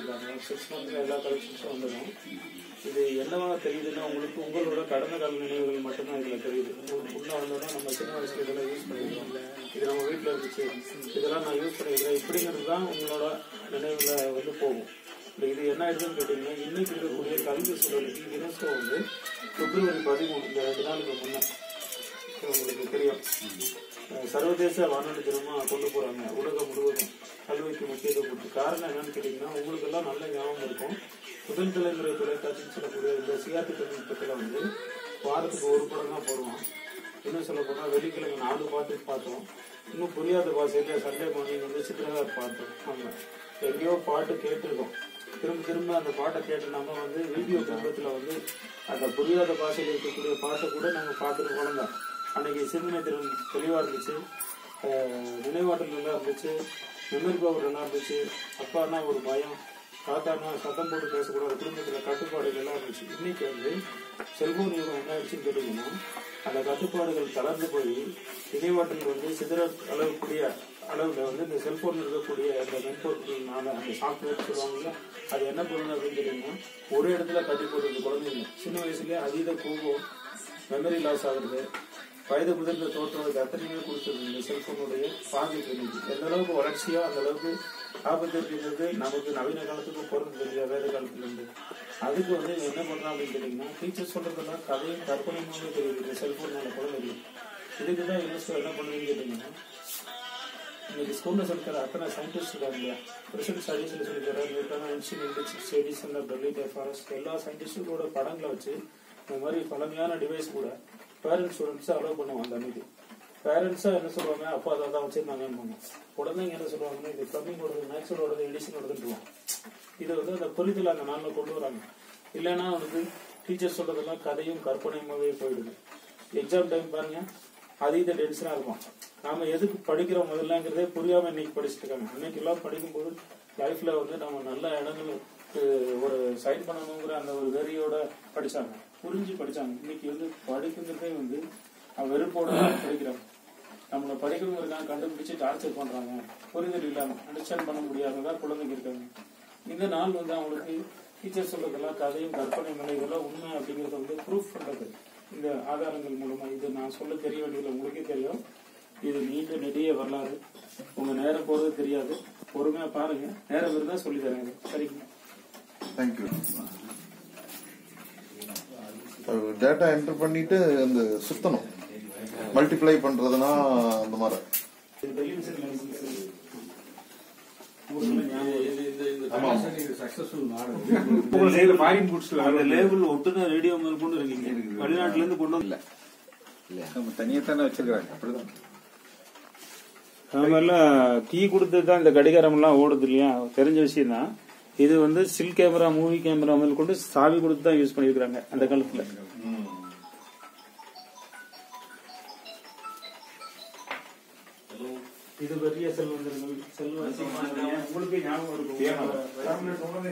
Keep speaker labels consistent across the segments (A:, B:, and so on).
A: கொடுத்துருக்காங்க சிக்ஸ் மந்த்ல எல்லா கலெக்ஷன்ஸும் வந்துடும் இது என்னவா தெரியுதுன்னா உங்களுக்கு உங்களோட கடந்த கால நினைவுகள் மட்டும்தான் இதுல தெரியுது உங்களுக்கு உள்ள வந்தோம்னா நம்ம சின்ன வயசுல இதெல்லாம் யூஸ் பண்ணிருக்கோம் இது நம்ம வீட்டுல இருந்துச்சு இதெல்லாம் நான் யூஸ் பண்ணிக்கிறேன் இப்படிங்கிறது தான் உங்களோட நினைவுல வந்து போகும் இப்ப இது என்ன ஆயிடுதுன்னு கேட்டீங்கன்னா இன்னைக்கு இருக்கக்கூடிய கல்வி சூழலுக்கு யுனெஸ்கோ வந்து பிப்ரவரி பதிமூணு இந்த ரெண்டு நாளுக்கு முன்னே உங்களுக்கு தெரியும் அஹ் சர்வதேச வானொலி தினமா கொண்டு போறாங்க உலகம் முழுவதும் கல்விக்கு முக்கியத்துவம் கொடுத்து காரணம் என்னன்னு கேட்டீங்கன்னா உங்களுக்கு எல்லாம் நல்ல ஞாபகம் இருக்கும் முதல் தலைமுறை தொலைக்காட்சின்னு சொல்லக்கூடிய இந்த சிஆர்டி தொழில்நுட்பத்துல வந்து வாரத்துக்கு ஒரு படம் தான் போடுவோம் இன்னும் சொல்ல போனா வெள்ளிக்கிழமை நாலு பாட்டு பார்த்தோம் இன்னும் புரியாத பாஷையில சண்டே மார்னிங் வந்து சித்திரகார் பார்த்தோம் நம்ம எங்கேயோ பாட்டு கேட்டிருக்கோம் திரும்ப திரும்ப அந்த பாட்டை கேட்டு நம்ம வந்து வீடியோ குடும்பத்துல வந்து அந்த புரியாத பாஷையில் இருக்கக்கூடிய பாட்டை கூட நாங்க பார்த்துட்டு வளர்ந்தோம் அன்னைக்கு சிந்தனை திறன் தெளிவா இருந்துச்சு அஹ் நினைவாற்றல் நல்லா இருந்துச்சு மெமரி பவர் நல்லா இருந்துச்சு அப்பான்னா ஒரு பயம் தாத்தானா சத்தம் போட்டு பேசக்கூடாது குடும்பத்துல கட்டுப்பாடுகள் எல்லாம் இருந்துச்சு இன்னைக்கு வந்து செல்போன் யுகம் என்ன ஆயிடுச்சுன்னு கேட்டீங்கன்னா அந்த கட்டுப்பாடுகள் தளர்ந்து போய் நினைவாற்றல் வந்து சிதற அளவுக்கூடிய அளவுல வந்து இந்த செல்போன் இருக்கக்கூடிய அந்த மென்பொருட்கள்னால அந்த சாஃப்ட்வேர் சொல்லுவாங்கல்ல அது என்ன பண்ணுது அப்படின்னு கேட்டீங்கன்னா ஒரு இடத்துல கட்டி போடுறது குழந்தைங்க சின்ன வயசுலயே அதீத கோபம் மெமரி லாஸ் ஆகுறது வயது முதிர்ந்த தோற்றத்துக்கு அத்தனையுமே கொடுத்தது இந்த செல்போனுடைய பாதிப்பு இன்னைக்கு எந்த அளவுக்கு வளர்ச்சியோ அந்த அளவுக்கு ஆபத்து இருக்குங்கிறது நமக்கு நவீன காலத்துக்கு பொருள் தெரியல வேத காலத்துல இருந்து அதுக்கு வந்து இவன் என்ன பண்றான் அப்படின்னு கேட்டீங்கன்னா டீச்சர் சொல்றதெல்லாம் கதையும் கற்பனையுமே தெரியுது இந்த செல்போனால குழந்தைகள் இதுக்கு தான் யுனெஸ்கோ என்ன பண்ணுவீங்கன்னு கேட்டீங்கன்னா இன்னைக்கு ஸ்கூல்ல சொல்லித்தர அத்தனை சயின்டிஸ்ட் இருக்காங்க இல்லையா பிரசிடன்ட் ஸ்டடீஸ்ல சொல்லித்தர நியூட்டன் ஐன்ஸ்டீன் இண்டெக்ஸ் ஸ்டடீஸ் அந்த பெர்லிட்டே ஃபாரஸ்ட் எல்லா சயின்டிஸ்டோட படங்களை வச்சு இந்த மாதிரி பழமையான டிவைஸ் கூட பேரண்ட்ஸ் ஸ்டூடெண்ட்ஸ் அலோவ் பண்ணுவாங்க அந்த அன்னைக்கு பேரண்ட்ஸா என்ன சொல்லுவாங்க அப்பா அதை தான் வச்சிருந்தாங்கன்னு குழந்தைங்க என்ன சொல்லுவாங்கன்னா இது பிளம்பிங்கோடது மேக்ஸோடது எடிஷனோடதுன்றுவாங்க இது வந்து அந்த புரிதல் அந்த நாள்ல கொண்டு வராங்க இல்லைன்னா வந்து டீச்சர் சொல்றதெல்லாம் கதையும் கற்பனையுமாவே போயிடுது எக்ஸாம் டைம் பாருங்க அதீத டென்ஷனா இருக்கும் நாம எதுக்கு படிக்கிறோம் முதல்லங்கிறதே புரியாம இன்னைக்கு படிச்சுட்டு இருக்காங்க அன்னைக்கு எல்லாம் படிக்கும்போது லைஃப்ல வந்து நம்ம நல்ல இடங்களுக்கு ஒரு சைன் பண்ணணுங்கிற அந்த ஒரு வெறியோட படிச்சாங்க புரிஞ்சு படிச்சாங்க இன்னைக்கு வந்து படிக்குங்கிறதே வந்து அவன் வெறுப்போட தான் படிக்கிறாங்க நம்மள படிக்கணுங்கிறதுக்காக கண்டுபிடிச்சு டார்ச்சர் பண்றாங்க புரிதல் இல்லாம அண்டர்ஸ்டாண்ட் பண்ண முடியாததா குழந்தைங்க இருக்காங்க இந்த நாள் வந்து அவங்களுக்கு டீச்சர் சொல்றதெல்லாம் கதையும் கற்பனை மலை இதெல்லாம் உண்மை அப்படிங்கறத வந்து ப்ரூஃப் பண்றது இந்த ஆதாரங்கள் மூலமா இது நான் சொல்ல தெரிய வேண்டியது உங்களுக்கே தெரியும் இது நீண்ட நெடிய வரலாறு உங்க நேரம் போறது தெரியாது பொறுமையா பாருங்க நேரம் இருந்தா சொல்லி தரேன் சரிங்க
B: தேங்க்யூ டேட்டா என்டர் பண்ணிட்டு அந்த சுத்தணும் மல்டிப்ளை பண்றதுனா அந்த மாதிரி
A: இது டெலிவிஷன் லைசன்ஸ் உங்களுக்கு ஞாபகம் இருக்கு. அந்த லேபிள் ஒட்டுன ரேடியோ மேல் கொண்டு இருக்கீங்க வெளிநாட்டுல இருந்து கொண்டு வந்து
C: நம்ம தனியா தானே வச்சிருக்காங்க அப்படிதான்
A: நாமெல்லாம் கீ கொடுத்து தான் இந்த கடிகாரம் எல்லாம் ஓடுது இல்லையா தெரிஞ்ச விஷயம் தான் இது வந்து ஸ்டில் கேமரா மூவி கேமரா முதல் கொண்டு சாவி கொடுத்து தான் யூஸ் பண்ணிருக்காங்க அந்த காலத்துல இது பெரிய செல்வந்தர்கள் செல்வ உங்களுக்கு ஞாபகம் இருக்கும்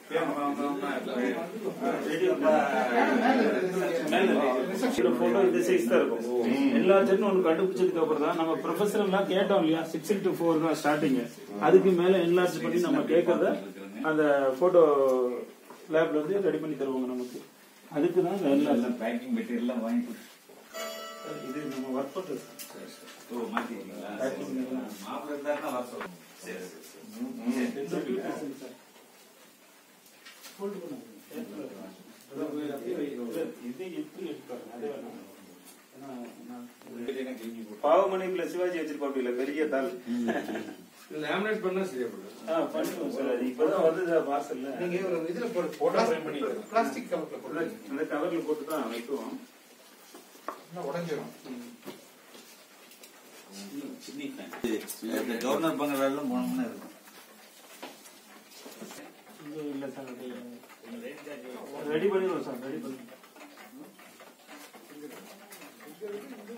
A: இதுல photo இந்த size தான் இருக்கும். எல்லா ஜென்னும் ஒண்ணு கண்டுபிடிச்சதுக்கு அப்புறம் தான் நம்ம ப்ரொஃபஸர் எல்லாம் கேட்டோம் இல்லையா சிக்ஸ் இன்டூ ஃபோர் தான் ஸ்டார்டிங் அதுக்கு மேல என்லார்ஜ் பண்ணி நம்ம கேட்கறத அந்த போட்டோ லேப்ல வந்து ரெடி பண்ணி தருவாங்க நமக்கு அதுக்கு தான் இந்த enlarge.
C: பேக்கிங் மெட்டீரியல்லாம் வாங்கி கொடுத்து
A: இது நம்ம ஒர்க் பண்றது
C: ஓ, மாத்திட்டீங்களா? மாப்பிள்ளை இருந்தாருன்னா வர சொல்லுங்க. சரி, சரி, சரி.
A: பாவமணிக்குள்ள சிவாஜி வச்சிருப்பாப்ல பெரிய தாள்
D: லேமினேட் பண்ணா சரியா போயிடும்
A: ஆ, பண்ணிடுவோம் சார் அது இப்பதான் வருது பார்சல்ல
D: நீங்க ஒரு இதுல போட
A: Photo frame பண்ணி.
D: பிளாஸ்டிக் கவர்ல போடுங்க
A: அந்த கவர்ல போட்டு தான் வைக்குவோம்
D: உடஞ்சிரும்
C: சின்ன fan. இந்த கவர்னர் பங்களால மூணு மணி நேரம் இருக்கும்
A: இது இல்ல சார் ரெடி பண்ணிடுவோம் சார் ரெடி பண்ணி